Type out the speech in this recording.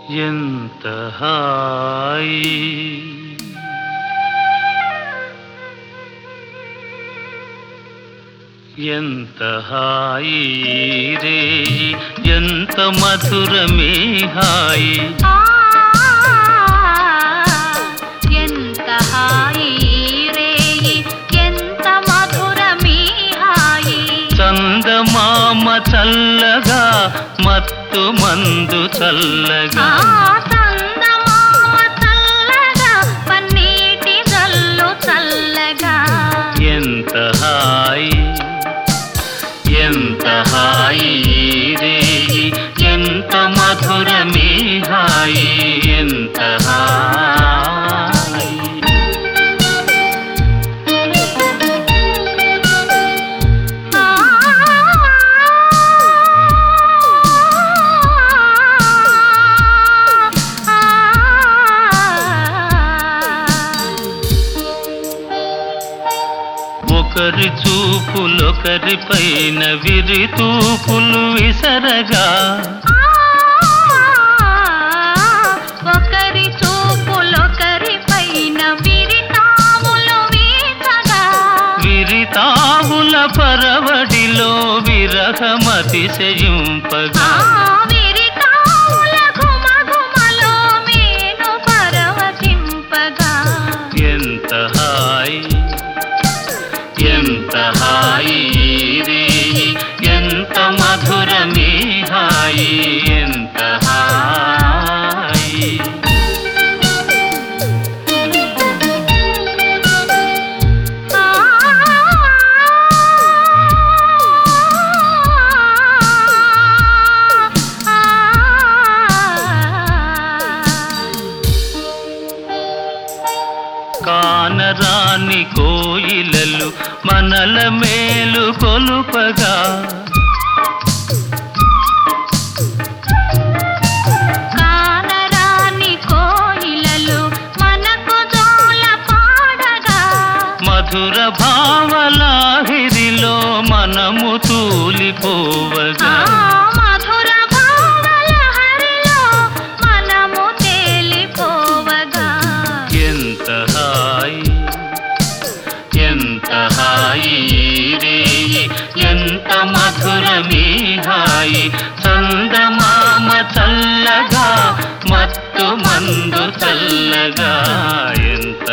ఎంత హాయి ఎంత హాయి రే ఎంత మధురమే హాయి ఆ ఎంత హాయి రేయి ఎంత మధురమీ హాయి చందమామ చల్లగా మత్తు మందు ఆ చల్లగా చందమామ చల్లగా పన్నీటి జల్లు చల్లగా ఎంత హాయి ఎంత హాయి రే ఎంత మధురమే హాయి ఎంత హాయి ఆ ఒకరి చూపులొకరి పైన విరి తూపులు విసరగా ఒకరి చూపులొకరి పైన విరితాములు వీచగా విరితావుల పరవడిలో విరహమతిశయింపగా ఆ విరితాముల ఘుమఘుమలో మేను పరవశింపగా ఎంత హాయి ఎంత హాయి రే ఎంత మధురమే హాయి ఎంత హాయి ఆ కానరాని కోయిలలు మనల మేలు కొలుపగా కానరాని కోయిలలు మనకు జోల పాడగా మధుర భావలాహిరిలో మనము తూలిపోవగా ఆ మధుర భావల హరిలో మనము తేలిపోవగా ఎంత హాయి ఎంత హాయి రే ఎంత మధురమే హాయి చందమామ చల్లగా మత్తు మందు చల్లగా ఎంత